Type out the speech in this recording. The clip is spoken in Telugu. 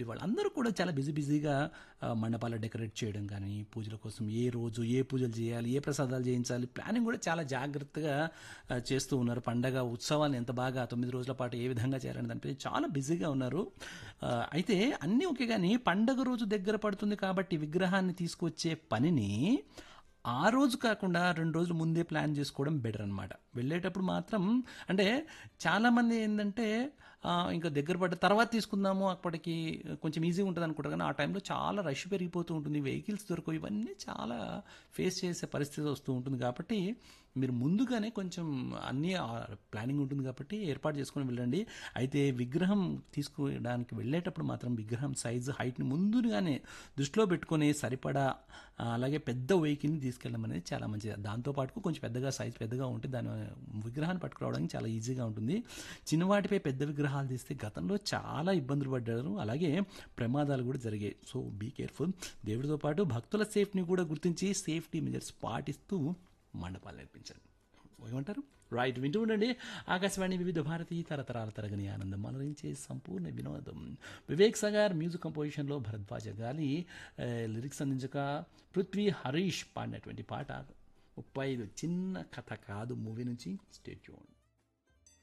వాళ్ళందరూ కూడా చాలా బిజీ బిజీగా ఆ, మండపాలు డెకరేట్ చేయడం కానీ పూజల కోసం ఏ రోజు ఏ పూజలు చేయాలి ఏ ప్రసాదాలు చేయించాలి ప్లానింగ్ కూడా చాలా జాగ్రత్తగా ఆ, చేస్తూ ఉన్నారు పండగ ఉత్సవాన్ని ఎంత బాగా తొమ్మిది రోజుల పాటు ఏ విధంగా చేయాలని దానిపై చాలా బిజీగా ఉన్నారు ఆ, అయితే అన్నీ ఓకే కానీ పండగ రోజు దగ్గర పడుతుంది కాబట్టి విగ్రహాన్ని తీసుకొచ్చే పనిని ఆ రోజు కాకుండా రెండు రోజులు ముందే ప్లాన్ చేసుకోవడం బెటర్ అనమాట వెళ్ళేటప్పుడు మాత్రం అంటే చాలామంది ఏంటంటే ఆ, ఇంకా దగ్గర పడ్డ తర్వాత తీసుకుందాము అప్పటికి కొంచెం ఈజీగా ఉంటుంది అనుకుంటారు కానీ ఆ టైంలో చాలా రష్ పెరిగిపోతూ ఉంటుంది వెహికల్స్ దొరకవు ఇవన్నీ చాలా ఫేస్ చేసే పరిస్థితి వస్తూ ఉంటుంది కాబట్టి మీరు ముందుగానే కొంచెం అన్నీ ప్లానింగ్ ఉంటుంది కాబట్టి ఏర్పాటు చేసుకొని వెళ్ళండి అయితే విగ్రహం తీసుకోవడానికి వెళ్ళేటప్పుడు మాత్రం విగ్రహం సైజు హైట్ని ముందుగానే దృష్టిలో పెట్టుకొని సరిపడా ఆ, అలాగే పెద్ద వెహికల్ని తీసుకెళ్ళడం అనేది చాలా మంచిది దాంతోపాటు కొంచెం పెద్దగా సైజు పెద్దగా ఉంటే దాని విగ్రహాన్ని పట్టుకురావడానికి చాలా ఈజీగా ఉంటుంది చిన్నవాటిపై పెద్ద విగ్రహాలు తీస్తే గతంలో చాలా ఇబ్బందులు పడ్డారు అలాగే ప్రమాదాలు కూడా జరిగాయి సో బీ కేర్ఫుల్ దేవుడితో పాటు భక్తుల సేఫ్టీని కూడా గుర్తించి సేఫ్టీ మెజర్స్ పాటిస్తూ మండపాలు నేర్పించండి ఏమంటారు రైట్ వింటూ ఉండండి ఆకాశవాణి వివిధ భారతి తరతరాల తరగని ఆనందం అలరించే సంపూర్ణ వినోదం వివేక్ సగార్ మ్యూజిక్ కంపోజిషన్లో భరద్వాజ గాలి ఆ, లిరిక్స్ అందించక పృథ్వీ హరీష్ పాడినటువంటి పాట ముప్పై ఐదు చిన్న కథ కాదు మూవీ నుంచి స్టేట్ చూడండి